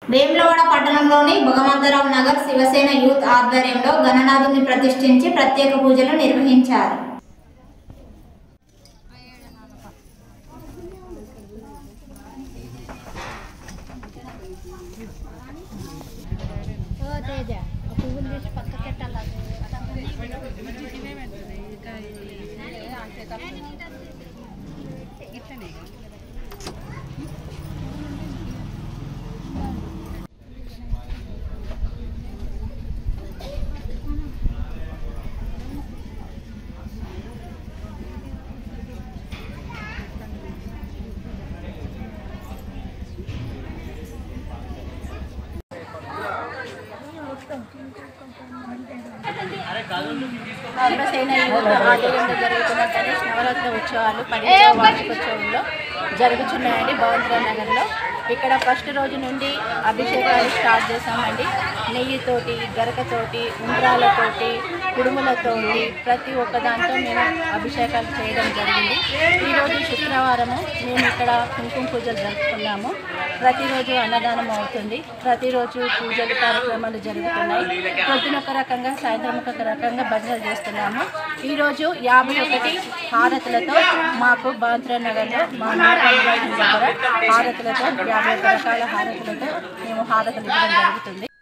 వేములవాడ పట్టణంలోని భగవంతరావు నగర్ శివసేన యూత్ ఆధ్వర్యంలో గణనాథుని ప్రతిష్ఠించి ప్రత్యేక పూజలు నిర్వహించారు ఓ తేజ ఆ పువ్వులు తీసి పక్కకి పెట్టాలి భీమసేన యువత ఆధ్వర్యంలో జరుగుతున్న గణేష్ నవరాత్రి ఉత్సవాలు పదిహేడవ వార్షికోత్సవంలో జరుగుతున్నాయండి భవంతరావు నగర్లో ఇక్కడ ఫస్ట్ రోజు నుండి అభిషేకాలు స్టార్ట్ చేశామండి నెయ్యితోటి గరకతోటి ఉండ్రాలతోటి కుడుములతోటి ప్రతి ఒక్క దాంతో మేము అభిషేకాలు చేయడం జరిగింది ఈరోజు శుక్రవారము మేము ఇక్కడ కుంకుమ పూజలు జరుపుకున్నాము ప్రతిరోజు అన్నదానం అవుతుంది ప్రతిరోజు పూజలు కార్యక్రమాలు జరుగుతున్నాయి పొద్దున ఒక రకంగా సాయంత్రం ఒక రకంగా భజనలు చేస్తున్నాము ఈరోజు యాభై ఒకటి హారతులతో మాకు బాంద్రా నగర్లో మా నారాయణ దగ్గర హారతులతో యాభై ఒక రకాల హారతులతో మేము హారతులు ఇవ్వడం జరుగుతుంది